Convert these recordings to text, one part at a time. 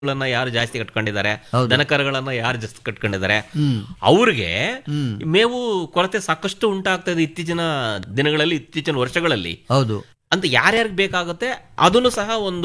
ಗಳನ್ನ ಯಾರು ಜಾಸ್ತಿ ಕಟ್ಕೊಂಡಿದ್ದಾರೆ ಹೌದು. ದನಕರಗಳನ್ನ ಯಾರು ಜಾಸ್ತಿ ಕಟ್ಕೊಂಡಿದ್ದಾರೆ ಹ್ಮ್ ಅವ್ರಿಗೆ ಹ್ಮ್ ಮೇವು ಕೊರತೆ ಸಾಕಷ್ಟು ಉಂಟಾಗ್ತಾ ಇದೆ ಇತ್ತೀಚಿನ ದಿನಗಳಲ್ಲಿ ಇತ್ತೀಚಿನ ವರ್ಷಗಳಲ್ಲಿ ಹೌದು ಅಂತ ಯಾರ್ಯಾರಿಗೆ ಬೇಕಾಗುತ್ತೆ ಅದನ್ನು ಸಹ ಒಂದು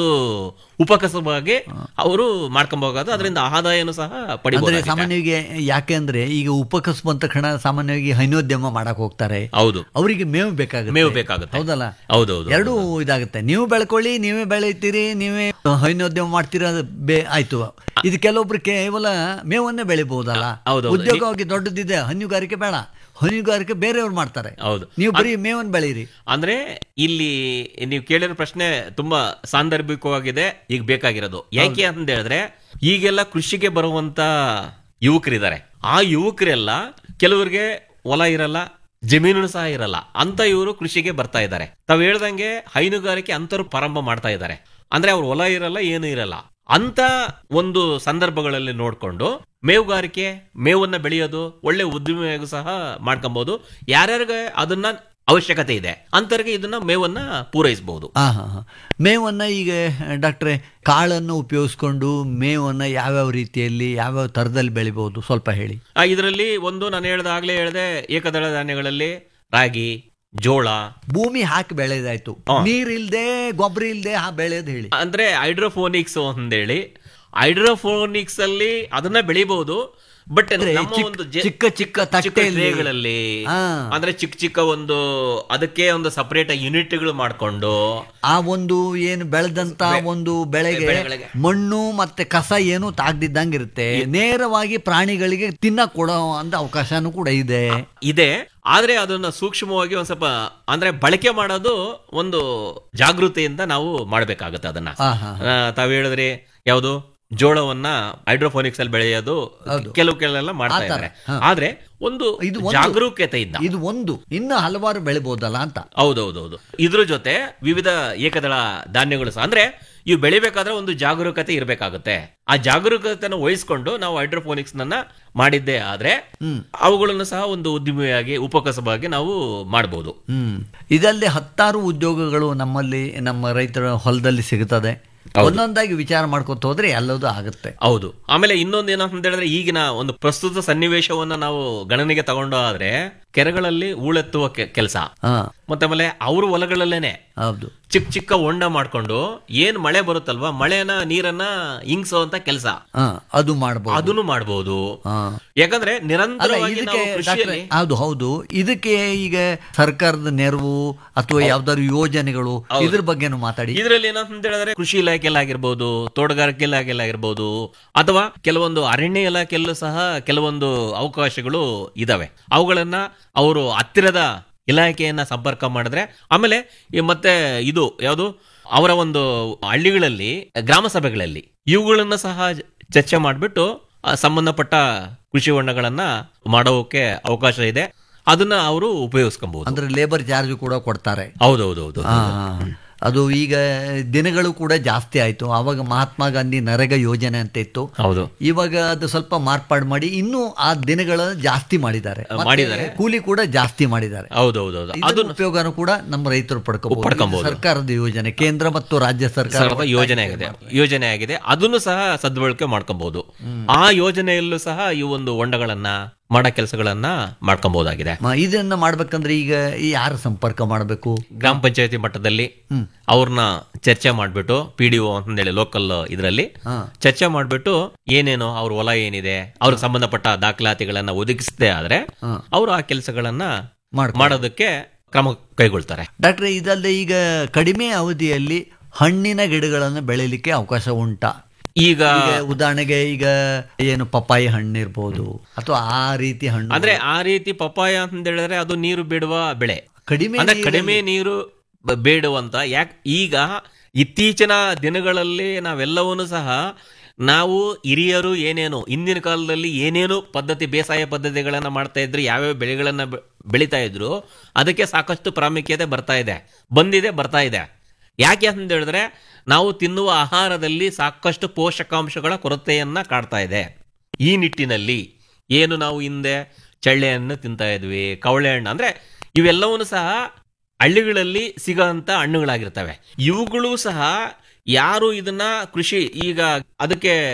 ಉಪಕಸವಾಗಿ ಅವರು ಮಾಡ್ಕೊಂಬೋಗಾದ ಅದರಿಂದ ಆದಾಯನು ಸಹ ಅಂದ್ರೆ ಪಡಿಬಹುದು ಸಾಮಾನ್ಯವಾಗಿ ಯಾಕೆ ಅಂದ್ರೆ ಈಗ ಉಪಕಸಬು ಅಂತ ಕಣ ಸಾಮಾನ್ಯವಾಗಿ ಹೈನೋದ್ಯಮ ಮಾಡಕ್ ಹೋಗ್ತಾರೆ ಹೌದು ಅವರಿಗೆ ಮೇವು ಬೇಕಾಗುತ್ತೆ ಮೇವು ಬೇಕಾಗುತ್ತೆ ಹೌದಲ್ಲ ಹೌದೌದು ಎರಡೂ ಇದಾಗುತ್ತೆ ನೀವು ಬೆಳ್ಕೊಳ್ಳಿ ನೀವೇ ಬೆಳೀತೀರಿ ನೀವೇ ಹೈನೋದ್ಯಮ ಮಾಡ್ತೀರಾ ಅದು ಬೇ ಆಯ್ತು ಇದು ಕೆಲವೊಬ್ರು ಕೇವಲ ಮೇವನ್ನೇ ಬೆಳಿಬಹುದಲ್ಲ ಹೌದೌದು. ಉದ್ಯೋಗವಾಗಿ ದೊಡ್ಡದಿದೆ ಹಣ್ಣುಗಾರಿಕೆ ಬೇಡ ಹಣ್ಣುಗಾರಿಕೆ ಬೇರೆಯವ್ರು ಮಾಡ್ತಾರೆ ಹೌದು ನೀವು ಬರೀ ಮೇವನ್ ಬೆಳೀರಿ ಅಂದ್ರೆ ಇಲ್ಲಿ ನೀವು ಕೇಳಿರೋ ಪ್ರಶ್ನೆ ತುಂಬಾ ಸಾಂದರ್ಭಿಕವಾಗಿದೆ ಈಗ ಬೇಕಾಗಿರೋದು ಯಾಕೆ ಅಂತ ಹೇಳಿದ್ರೆ ಈಗೆಲ್ಲ ಕೃಷಿಗೆ ಬರುವಂತ ಯುವಕರಿದ್ದಾರೆ ಆ ಯುವಕರೆಲ್ಲ ಕೆಲವರಿಗೆ ಹೊಲ ಇರಲ್ಲ ಜಮೀನು ಸಹ ಇರಲ್ಲ ಅಂತ ಇವರು ಕೃಷಿಗೆ ಬರ್ತಾ ಇದ್ದಾರೆ ತಾವ್ ಹೇಳ್ದಂಗೆ ಹೈನುಗಾರಿಕೆ ಅಂತರು ಪ್ರಾರಂಭ ಮಾಡ್ತಾ ಇದ್ದಾರೆ ಅಂದ್ರೆ ಅವ್ರ ಹೊಲ ಇರಲ್ಲ ಏನು ಇರಲ್ಲ ಅಂತ ಒಂದು ಸಂದರ್ಭಗಳಲ್ಲಿ ನೋಡ್ಕೊಂಡು ಮೇವುಗಾರಿಕೆ ಮೇವನ್ನ ಬೆಳೆಯೋದು ಒಳ್ಳೆ ಉದ್ದಿಮೆಯಾಗೂ ಸಹ ಮಾಡ್ಕೊಬಹುದು ಯಾರ್ಯಾರಿಗೆ ಅದನ್ನ ಅವಶ್ಯಕತೆ ಇದೆ ಅಂತವ್ರಿಗೆ ಇದನ್ನ ಮೇವನ್ನ ಪೂರೈಸಬಹುದು ಹಾ ಹಾ ಹಾ ಮೇವನ್ನ ಈಗ ಡಾಕ್ಟ್ರೆ ಕಾಳನ್ನು ಉಪಯೋಗಿಸ್ಕೊಂಡು ಮೇವನ್ನ ಯಾವ್ಯಾವ ರೀತಿಯಲ್ಲಿ ಯಾವ್ಯಾವ ಥರದಲ್ಲಿ ಬೆಳಿಬಹುದು ಸ್ವಲ್ಪ ಹೇಳಿ ಇದರಲ್ಲಿ ಒಂದು ನಾನು ಹೇಳ್ದಾಗ್ಲೇ ಹೇಳ್ದೆ ಏಕದಳ ಧಾನ್ಯಗಳಲ್ಲಿ ರಾಗಿ ಜೋಳ ಭೂಮಿ ಹಾಕಿ ಬೆಳೆದಾಯ್ತು ಹಾ. ನೀರಿಲ್ದೆ ಗೊಬ್ಬರ ಇಲ್ದೆ ಹಾ ಬೆಳೆಯೋದು ಹೇಳಿ ಅಂದ್ರೆ ಹೈಡ್ರೋಫೋನಿಕ್ಸ್ ಅಂದೇಳಿ ಹೈಡ್ರೋಫೋನಿಕ್ಸ್ ಅಲ್ಲಿ ಅದನ್ನ ಬೆಳಿಬಹುದು ಬಟ್ ಅಂದ್ರೆ ನಮ್ಮ ಚಿಕ್ಕ- ಒಂದು ಜೆ- ಚಿಕ್ಕ ಚಿಕ್ಕ ತಟ್ಟೆಯಲ್ಲಿ. ಟ್ರೇಗಳಲ್ಲಿ ಹಾ. ಅಂದ್ರೆ ಚಿಕ್ಕ ಚಿಕ್ಕ ಒಂದು ಅದಕ್ಕೆ ಒಂದು ಸಪರೇಟ್ ಯೂನಿಟ್ಗಳು ಮಾಡ್ಕೊಂಡು ಆ ಒಂದು ಏನು ಬೆಳೆದಂತ ಒಂದು ಬೆಳೆಗೆ ಬೆಳೆಗಳಿಗೆ. ಮಣ್ಣು ಮತ್ತೆ ಕಸ ಏನು ತಾಗ್ದಿದ್ದಂಗಿರುತ್ತೆ ನೇರವಾಗಿ ಪ್ರಾಣಿಗಳಿಗೆ ತಿನ್ನಕ್ ಕೊಡೋ ಅಂತ ಅವಕಾಶನೂ ಕೂಡ ಇದೆ ಇದೆ ಆದ್ರೆ ಅದನ್ನ ಸೂಕ್ಷ್ಮವಾಗಿ ಒಂದ್ ಸ್ವಲ್ಪ ಅಂದ್ರೆ ಬಳಕೆ ಮಾಡೋದು ಒಂದು ಜಾಗೃತಿಯಿಂದ ನಾವು ಮಾಡ್ಬೇಕಾಗತ್ತೆ ಅದನ್ನ ಹಾ ಹಾ ಆ, ತಾವ್ ಹೇಳಿದ್ರಿ ಯಾವುದು ಜೋಳವನ್ನ ಹೈಡ್ರೋಫೋನಿಕ್ಸ್ ಅಲ್ಲಿ ಬೆಳೆಯೋದು ಹೌದು. ಕೆಲವು ಕೆಲವೆಲ್ಲ ಮಾಡ್ತಾ ಆ ತರ, ಇದ್ದಾರೆ ಹಾ. ಆದ್ರೆ ಒಂದು ಇದು ಒಂದು- ಜಾಗರೂಕತೆಯಿಂದ ಇದು ಒಂದು ಇನ್ನು ಹಲವಾರು ಬೆಳಿಬಹುದಲ್ಲ ಅಂತ ಹೌದೌದೌದು ಇದ್ರ ಜೊತೆ ವಿವಿಧ ಏಕದಳ ಧಾನ್ಯಗಳು ಸಹ ಅಂದ್ರೆ ಇವು ಬೆಳಿಬೇಕಾದ್ರೆ ಒಂದು ಜಾಗರೂಕತೆ ಇರಬೇಕಾಗುತ್ತೆ ಆ ಜಾಗರೂಕತೆನ ವಹಿಸ್ಕೊಂಡು ನಾವು ಹೈಡ್ರೋಫೋನಿಕ್ಸ್ ನನ್ನ ಮಾಡಿದ್ದೇ ಆದ್ರೆ ಹ್ಮ್ ಅವುಗಳನ್ನು ಸಹ ಒಂದು ಉದ್ದಿಮೆಯಾಗಿ ಉಪಕಸಬಾಗಿ ನಾವು ಮಾಡಬಹುದು ಹ್ಮ್ ಇದಲ್ಲದೆ ಹತ್ತಾರು ಉದ್ಯೋಗಗಳು ನಮ್ಮಲ್ಲಿ ನಮ್ಮ ರೈತರ ಹೊಲದಲ್ಲಿ ಸಿಗುತ್ತದೆ ಒಂದೊಂದಾಗಿ ವಿಚಾರ ಮಾಡ್ಕೊತ ಹೋದ್ರೆ ಎಲ್ಲದೂ ಆಗುತ್ತೆ ಹೌದು ಆಮೇಲೆ ಇನ್ನೊಂದು ಏನು ಅಂತ ಹೇಳಿದ್ರೆ ಈಗಿನ ಒಂದು ಪ್ರಸ್ತುತ ಸನ್ನಿವೇಶವನ್ನ ನಾವು ಗಣನೆಗೆ ತಗೊಂಡು ಆದ್ರೆ ಕೆರೆಗಳಲ್ಲಿ ಹೂಳೆತ್ತುವ ಕೆಲಸ ಹಾ ಮತ್ತೆ ಆಮೇಲೆ ಅವ್ರ ಹೊಲಗಳಲ್ಲೇನೆ ಹೌದು ಚಿಕ್ಕ ಚಿಕ್ಕ ಹೊಂಡ ಮಾಡ್ಕೊಂಡು ಏನ್ ಮಳೆ ಬರುತ್ತಲ್ವಾ ಮಳೆನ ನೀರನ್ನ ಇಂಗ್ಸೋಂತ ಕೆಲಸ ಹಾ ಅದು ಮಾಡಬಹುದು ಅದನ್ನು ಮಾಡಬಹುದು ಹಾ ಯಾಕಂದ್ರೆ ಅಲ್ಲ ನಿರಂತರವಾಗಿ ಇದಕ್ಕೆ ನಾವು ಕೃಷಿಯಲ್ಲಿ ಡಾಕ್ಟ್ರೆ, ಹೌದು ಹೌದು ಇದಕ್ಕೆ ಈಗ ಸರ್ಕಾರದ ನೆರವು ಅಥವಾ ಯಾವ್ದಾದ್ರು ಯೋಜನೆಗಳು ಇದ್ರ ಬಗ್ಗೆನೂ ಮಾತಾಡಿ ಇದರಲ್ಲಿ ಏನಂತ ಹೇಳಿದ್ರೆ ಕೃಷಿ ಇಲಾಖೆಯಲ್ಲಾಗಿರ್ಬೋದು ತೋಟಗಾರಿಕೆ ಇಲಾಖೆಯಲ್ಲಾಗಿರ್ಬೋದು ಅಥವಾ ಕೆಲವೊಂದು ಅರಣ್ಯ ಇಲಾಖೆಯಲ್ಲೂ ಸಹ ಕೆಲವೊಂದು ಅವಕಾಶಗಳು ಇದಾವೆ ಅವುಗಳನ್ನ ಅವರು ಹತ್ತಿರದ ಇಲಾಖೆಯನ್ನ ಸಂಪರ್ಕ ಮಾಡಿದ್ರೆ ಆಮೇಲೆ ಈ ಮತ್ತೆ ಇದು ಯಾವುದು ಅವರ ಒಂದು ಹಳ್ಳಿಗಳಲ್ಲಿ ಗ್ರಾಮ ಸಭೆಗಳಲ್ಲಿ ಇವುಗಳನ್ನ ಸಹ ಚರ್ಚೆ ಮಾಡಿಬಿಟ್ಟು ಸಂಬಂಧಪಟ್ಟ ಕೃಷಿ ಹೊಂಡಗಳನ್ನ ಮಾಡೋಕೆ ಅವಕಾಶ ಇದೆ ಅದನ್ನ ಅವರು ಉಪಯೋಗಿಸ್ಕೊಬಹುದು ಅಂದ್ರೆ ಲೇಬರ್ ಚಾರ್ಜ್ ಕೂಡ ಕೊಡ್ತಾರೆ ಹೌದೌದೌದು ಆ, ಅದು ಈಗ ದಿನಗಳು ಕೂಡ ಜಾಸ್ತಿ ಆಯ್ತು ಅವಾಗ ಮಹಾತ್ಮ ಗಾಂಧಿ ನರೇಗಾ ಯೋಜನೆ ಅಂತ ಇತ್ತು ಹೌದು ಇವಾಗ ಅದು ಸ್ವಲ್ಪ ಮಾರ್ಪಾಡು ಮಾಡಿ ಇನ್ನೂ ಆ ದಿನಗಳ ಜಾಸ್ತಿ ಮಾಡಿದ್ದಾರೆ ಮತ್ತೆ ಮಾಡಿದ್ದಾರೆ. ಕೂಲಿ ಕೂಡ ಜಾಸ್ತಿ ಮಾಡಿದ್ದಾರೆ ಹೌದೌದೌದು ಇದರ ಉಪಯೋಗನೂ ಕೂಡ ನಮ್ಮ ರೈತರು ಪಡ್ಕೋಬಹುದು ಪಡ್ಕೊಬಹುದು. ಸರ್ಕಾರದ ಯೋಜನೆ ಕೇಂದ್ರ ಮತ್ತು ರಾಜ್ಯ ಸರ್ಕಾರ ಸರ್ಕಾರ ಯೋಜನೆ ಆಗಿದೆ ಯೋಜನೆ ಆಗಿದೆ ಅದನ್ನು ಸಹ ಸದ್ಬಳಕೆ ಮಾಡ್ಕೊಬಹುದು ಆ ಯೋಜನೆಯಲ್ಲೂ ಸಹ ಈ ಒಂದು ಹೊಂಡಗಳನ್ನ ಮಾಡೋ ಕೆಲಸಗಳನ್ನ ಮಾಡ್ಕೊಬಹುದಾಗಿದೆ ಮ- ಇದನ್ನ ಮಾಡ್ಬೇಕಂದ್ರೆ ಈಗ ಈ ಯಾರು ಸಂಪರ್ಕ ಮಾಡಬೇಕು ಗ್ರಾಮ ಪಂಚಾಯತಿ ಮಟ್ಟದಲ್ಲಿ ಅವ್ರನ್ನ ಚರ್ಚೆ ಮಾಡ್ಬಿಟ್ಟು ಪಿ ಡಿ ಒ ಅಂತೇಳಿ ಲೋಕಲ್ ಇದರಲ್ಲಿ ಹಾ. ಚರ್ಚೆ ಮಾಡ್ಬಿಟ್ಟು ಏನೇನು ಅವ್ರ ಹೊಲ ಏನಿದೆ ಅವ್ರಿಗೆ ಸಂಬಂಧಪಟ್ಟ ದಾಖಲಾತಿಗಳನ್ನ ಒದಗಿಸದೆ ಆದ್ರೆ ಹಾ. ಅವರು ಆ ಕೆಲಸಗಳನ್ನ ಮಾಡ್ಕೊ ಮಾಡೋದಕ್ಕೆ ಕ್ರಮ ಕೈಗೊಳ್ತಾರೆ ಡಾಕ್ಟ್ರೆ ಇದಲ್ಲದೆ ಈಗ ಕಡಿಮೆ ಅವಧಿಯಲ್ಲಿ ಹಣ್ಣಿನ ಗಿಡಗಳನ್ನು ಬೆಳಿಲಿಕ್ಕೆ ಅವಕಾಶ ಉಂಟಾ ಈಗ ಈಗ ಉದಾಹರಣೆಗೆ ಈಗ ಏನು ಪಪ್ಪಾಯಿ ಹಣ್ಣು ಇರ್ಬೋದು ಅಥವಾ ಆ ರೀತಿ ಹಣ್ಣು ಅಂದ್ರೆ ಆ ರೀತಿ ಪಪ್ಪಾಯ ಅಂತ ಹೇಳಿದ್ರೆ ಅದು ನೀರು ಬಿಡುವ ಬೆಳೆ ಕಡಿಮೆ ಅಂದ್ರೆ ನೀರಲ್ಲಿ- ಕಡಿಮೆ ನೀರು ಬ- ಬೇಡುವಂತ ಯಾಕೆ ಈಗ ಇತ್ತೀಚಿನ ದಿನಗಳಲ್ಲಿ ನಾವೆಲ್ಲವನ್ನೂ ಸಹ ನಾವು ಹಿರಿಯರು ಏನೇನು ಹಿಂದಿನ ಕಾಲದಲ್ಲಿ ಏನೇನು ಪದ್ಧತಿ ಬೇಸಾಯ ಪದ್ಧತಿಗಳನ್ನ ಮಾಡ್ತಾ ಇದ್ರು ಯಾವ್ಯಾವ ಬೆಳೆಗಳನ್ನ ಬೆ- ಬೆಳಿತಾ ಇದ್ರು ಅದಕ್ಕೆ ಸಾಕಷ್ಟು ಪ್ರಾಮುಖ್ಯತೆ ಬರ್ತಾ ಇದೆ ಬಂದಿದೆ ಬರ್ತಾ ಇದೆ ಯಾಕೆ ಅಂತ ಹೇಳಿದ್ರೆ ನಾವು ತಿನ್ನುವ ಆಹಾರದಲ್ಲಿ ಸಾಕಷ್ಟು ಪೋಷಕಾಂಶಗಳ ಕೊರತೆಯನ್ನ ಕಾಡ್ತಾ ಇದೆ ಈ ನಿಟ್ಟಿನಲ್ಲಿ ಏನು ನಾವು ಹಿಂದೆ ಚಳ್ಳೆಯನ್ನು ತಿಂತಾ ಇದ್ವಿ ಕವಳೆ ಹಣ್ಣು ಅಂದ್ರೆ ಇವೆಲ್ಲವನ್ನು ಸಹ ಹಳ್ಳಿಗಳಲ್ಲಿ ಸಿಗೋಂಥ ಹಣ್ಣುಗಳಾಗಿರ್ತವೆ ಇವುಗಳು ಸಹ ಯಾರು ಇದನ್ನ ಕೃಷಿ ಈಗ ಅದಕ್ಕೆ